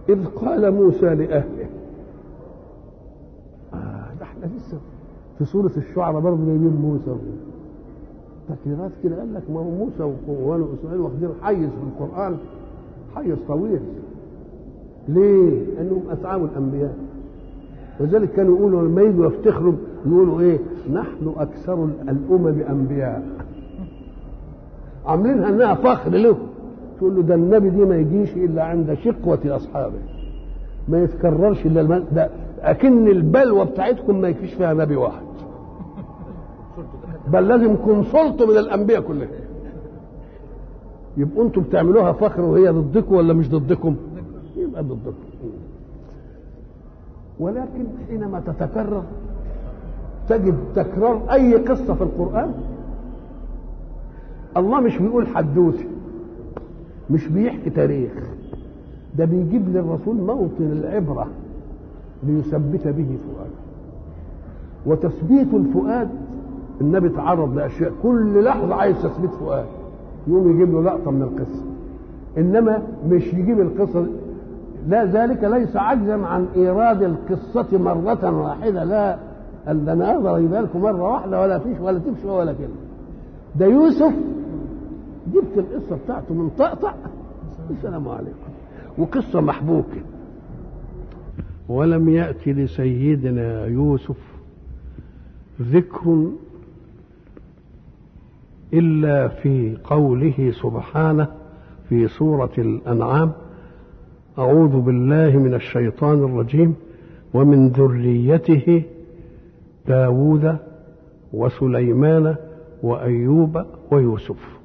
إذ قال موسى لأهله آه ده احنا لسه في سورة الشعراء برضه جايبين موسى تكريرات كده قال لك ما هو موسى وبنو اسرائيل واخدين حيز في القرآن حيز طويل ليه؟ لأنهم أتعاب الأنبياء وذلك كانوا يقولوا لما يجوا يفتخروا يقولوا إيه؟ نحن أكثر الأمم أنبياء عاملينها إنها فخر له تقول له ده النبي دي ما يجيش إلا عند شقوة أصحابه ما يتكررش إلا الم... ده أكن البلوى بتاعتكم ما يكفيش فيها نبي واحد بل لازم كونسلت من الأنبياء كلهم يبقوا انتم بتعملوها فخر وهي ضدكم ولا مش ضدكم؟ يبقى ضدكم ولكن حينما تتكرر تجد تكرار اي قصه في القران الله مش بيقول حدوته مش بيحكي تاريخ ده بيجيب للرسول موطن العبره ليثبت به فؤاده وتثبيت الفؤاد النبي تعرض لاشياء كل لحظه عايز تثبيت فؤاد يقوم يجيب له لقطه من القصه انما مش يجيب القصه لا ذلك ليس عجزا عن ايراد القصه مره واحده لا قال انا اقدر اجيبها لكم مره واحده ولا فيش ولا تمشي ولا كلمه ده يوسف جبت القصه بتاعته من طقطق السلام عليكم وقصه محبوكه ولم يأت لسيدنا يوسف ذكر إلا في قوله سبحانه في سورة الأنعام أعوذ بالله من الشيطان الرجيم ومن ذريته داود وسليمان وأيوب ويوسف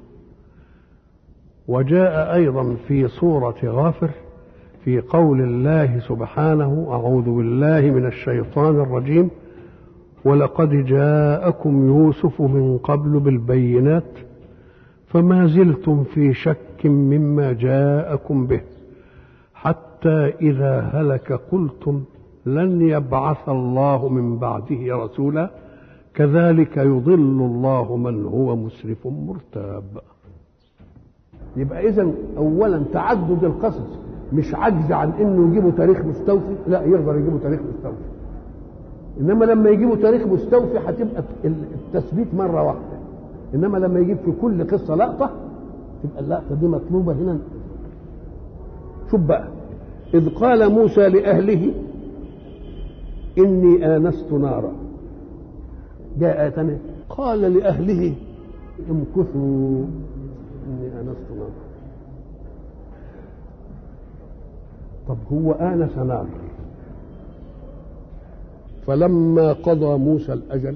وجاء أيضا في سورة غافر في قول الله سبحانه أعوذ بالله من الشيطان الرجيم ولقد جاءكم يوسف من قبل بالبينات فما زلتم في شك مما جاءكم به حتى إذا هلك قلتم لن يبعث الله من بعده رسولا كذلك يضل الله من هو مسرف مرتاب يبقى إذا أولا تعدد القصص مش عجز عن انه يجيبوا تاريخ مستوفي لا يقدر يجيبوا تاريخ مستوفي انما لما يجيبوا تاريخ مستوفي هتبقى التثبيت مره واحده انما لما يجيب في كل قصه لقطه تبقى اللقطه دي مطلوبه هنا شوف بقى اذ قال موسى لاهله اني انست نارا جاء تاني قال لاهله امكثوا اني انست نارا طب هو آنس نار فلما قضى موسى الأجل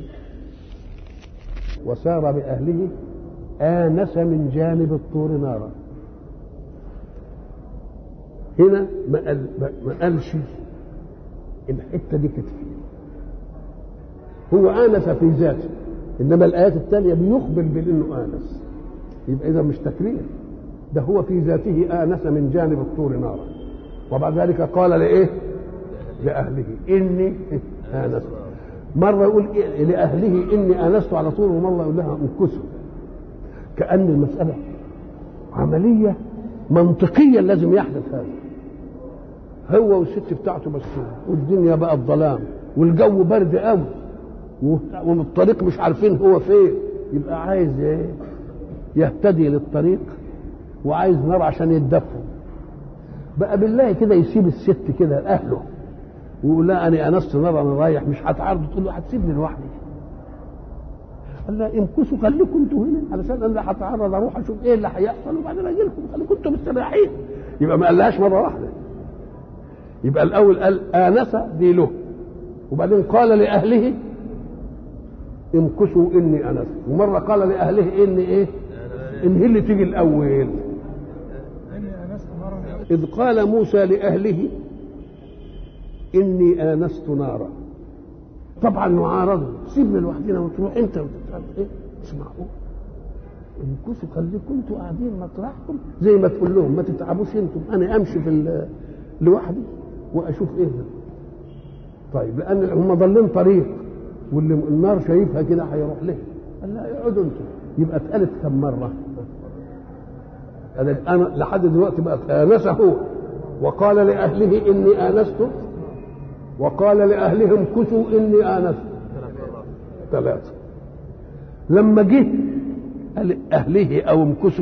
وسار بأهله آنس من جانب الطور نارا هنا ما قال ما قالش الحتة دي كتف هو آنس في ذاته إنما الآيات الثانية بيخبر بأنه آنس يبقى إذا مش تكرير ده هو في ذاته آنس من جانب الطور نارا وبعد ذلك قال لايه لاهله اني انست مره يقول إيه لاهله اني انست على طول ومره يقول لها امكثوا كان المساله عمليه منطقيا لازم يحدث هذا هو والست بتاعته مسؤول والدنيا بقت ظلام والجو برد قوي والطريق مش عارفين هو فين يبقى عايز ايه يهتدي للطريق وعايز نار عشان يتدفوا بقى بالله كده يسيب الست كده لاهله ويقول لا انا انست نار انا رايح مش هتعرض تقول له هتسيبني لوحدي قال لا امكثوا خليكم انتوا هنا علشان انا هتعرض اروح اشوف ايه اللي هيحصل وبعدين اجي لكم خليكم انتوا مستريحين يبقى ما قالهاش مره واحده يبقى الاول قال انس دي له وبعدين قال لاهله امكثوا اني انست ومره قال لاهله اني ايه ان هي اللي تيجي الاول إذ قال موسى لأهله إني آنست نارا طبعا معارضة سيبنا لوحدنا وتروح أنت وتتعب إيه مش معقول امكثوا خليكم انتوا قاعدين مطرحكم زي ما تقول لهم ما تتعبوش انتم انا امشي في لوحدي واشوف ايه ده طيب لان هم ضالين طريق واللي النار شايفها كده هيروح ليه قال لا اقعدوا انتم يبقى اتقالت كم مره انا لحد دلوقتي بقى انس هو وقال لأهله إني آنست وقال لأهلهم كثوا إني آنست ثلاثة لما جه قال أهله أو امكثوا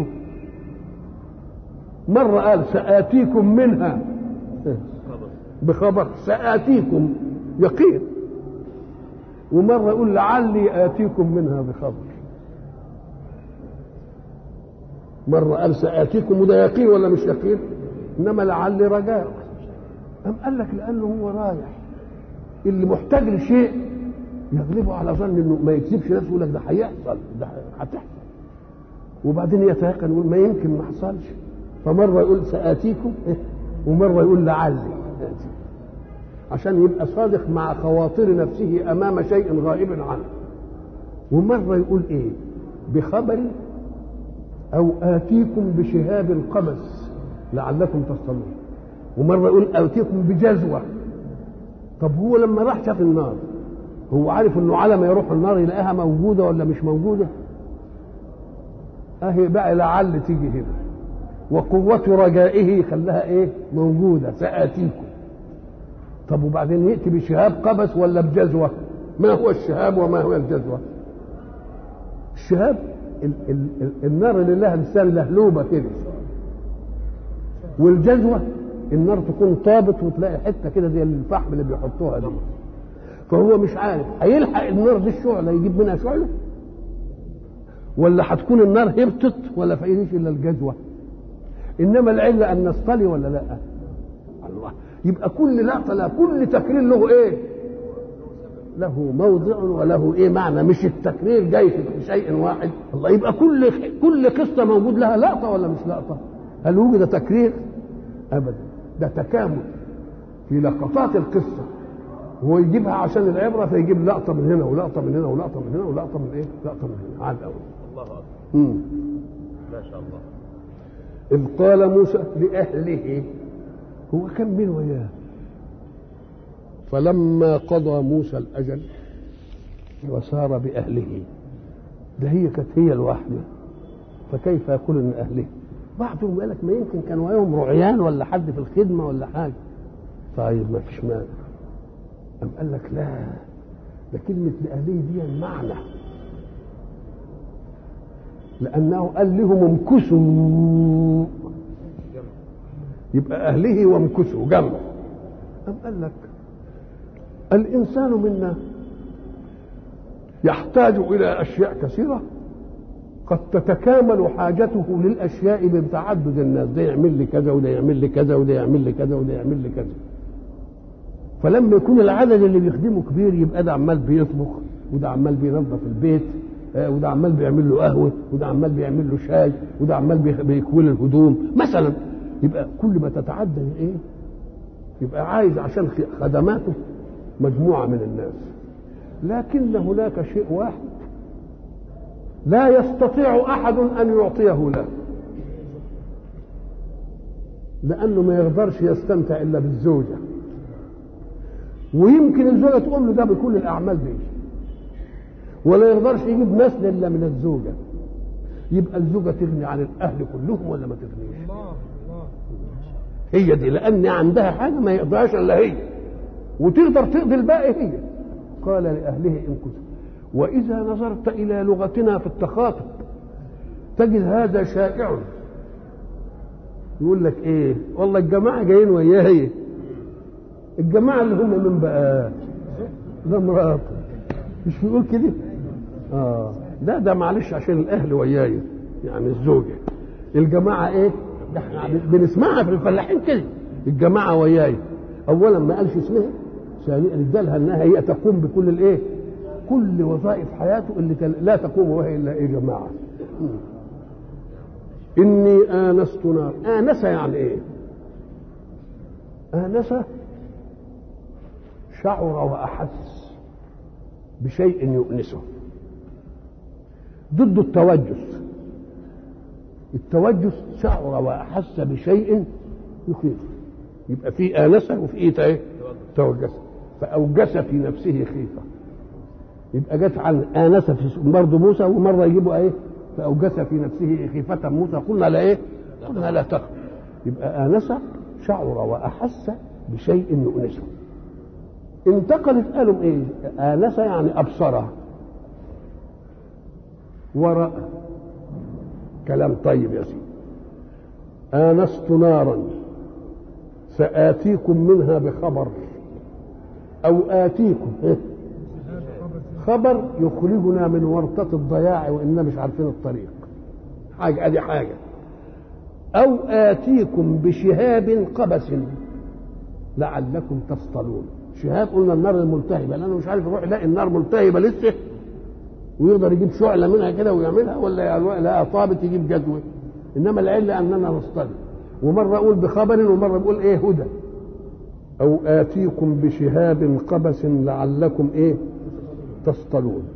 مرة قال سآتيكم منها بخبر سآتيكم يقين ومرة يقول لعلي آتيكم منها بخبر مرة قال سآتيكم وده يقين ولا مش يقين إنما لعلي رجاء أم قال لك لأنه هو رايح اللي محتاج لشيء يغلبه على ظن انه ما يكذبش نفسه يقول لك ده هيحصل ده هتحصل وبعدين يتيقن يقول ما يمكن ما حصلش فمره يقول ساتيكم ومره يقول لعلي آتي عشان يبقى صادق مع خواطر نفسه امام شيء غائب عنه ومره يقول ايه بخبر او اتيكم بشهاب قبس لعلكم تصطلون ومره يقول اتيكم بجزوه طب هو لما راح شاف النار هو عارف انه على ما يروح النار يلاقيها موجوده ولا مش موجوده اهي بقى لعل تيجي هنا وقوة رجائه خلاها ايه موجودة سآتيكم طب وبعدين يأتي بشهاب قبس ولا بجزوة ما هو الشهاب وما هو الجزوة الشهاب ال ال ال النار اللي لها لسان لهلوبة كده والجزوة النار تكون طابت وتلاقي حتة كده زي الفحم اللي بيحطوها دي فهو مش عارف هيلحق النار دي الشعلة يجيب منها شعلة ولا هتكون النار هبطت ولا فايدش الا الجدوى انما العله ان نصطلي ولا لا الله يبقى كل لقطه لا كل تكرير له ايه له موضع وله ايه معنى مش التكرير جاي في شيء واحد الله يبقى كل كل قصه موجود لها لقطه ولا مش لقطه هل وجد تكرير ابدا ده تكامل في لقطات القصه هو يجيبها عشان العبره فيجيب لقطه من هنا ولقطه من هنا ولقطه من هنا ولقطه من ايه لقطه من هنا على الاول الله اكبر مم. ما شاء الله إذ قال موسى لأهله هو كان من وياه فلما قضى موسى الأجل وسار بأهله ده هي كانت هي الواحدة فكيف يكون من أهله بعضهم قال لك ما يمكن كان وياهم رعيان ولا حد في الخدمة ولا حاجة طيب ما فيش مانع أم قال لك لا ده كلمة لأهله دي المعنى لأنه قال لهم امكثوا يبقى أهله وامكثوا جمع أم قال لك الإنسان منا يحتاج إلى أشياء كثيرة قد تتكامل حاجته للأشياء بتعدد الناس ده يعمل لي كذا وده يعمل لي كذا وده يعمل لي كذا وده يعمل لي كذا فلما يكون العدد اللي بيخدمه كبير يبقى ده عمال بيطبخ وده عمال بينظف البيت آه، وده عمال بيعمل له قهوه وده عمال بيعمل له شاي وده عمال بيخ- بيكوي له الهدوم مثلا يبقى كل ما تتعدى ايه يبقى عايز عشان خ- خدماته مجموعه من الناس لكن هناك شيء واحد لا يستطيع احد ان يعطيه له لانه ما يقدرش يستمتع الا بالزوجه ويمكن الزوجه تقوم له ده بكل الاعمال دي ولا يقدرش يجيب نسل الا من الزوجه يبقى الزوجه تغني عن الاهل كلهم ولا ما تغنيش هي دي لان عندها حاجه ما يقدرش الا هي وتقدر تقضي الباقي هي قال لاهله امكثوا واذا نظرت الى لغتنا في التخاطب تجد هذا شائع يقول لك ايه والله الجماعه جايين وياي الجماعه اللي هم من بقى ده مراته مش بيقول كده اه لا ده معلش عشان الاهل وياي يعني الزوجه الجماعه ايه ده احنا بنسمعها في الفلاحين كده الجماعه وياي اولا ما قالش اسمها ثانيا ادالها انها هي تقوم بكل الايه كل وظائف حياته اللي كان لا تقوم وهي الا ايه جماعه اني انست نار انس يعني ايه انس شعر واحس بشيء يؤنسه ضد التوجس التوجس شعر واحس بشيء يخيف يبقى في انسه وفي ايه ايه توجس فاوجس في نفسه خيفه يبقى جت عن انس في برضه موسى ومره يجيبوا ايه فاوجس في نفسه خيفه موسى قلنا لا ايه قلنا لا تخف يبقى انس شعر واحس بشيء يؤنسه انتقلت قالوا ايه انس يعني ابصره ورأى كلام طيب يا سيدي آنست نارا سآتيكم منها بخبر أو آتيكم خبر يخرجنا من ورطة الضياع وإننا مش عارفين الطريق حاجة أدي حاجة أو آتيكم بشهاب قبس لعلكم تصطلون شهاب قلنا النار الملتهبة لأنه مش عارف يروح يلاقي النار ملتهبة لسه ويقدر يجيب شعلة منها كده ويعملها ولا لا طابت يجيب جدوى إنما العلة أننا نصطلي ومرة أقول بخبر ومرة بقول إيه هدى أو آتيكم بشهاب قبس لعلكم إيه تصطلون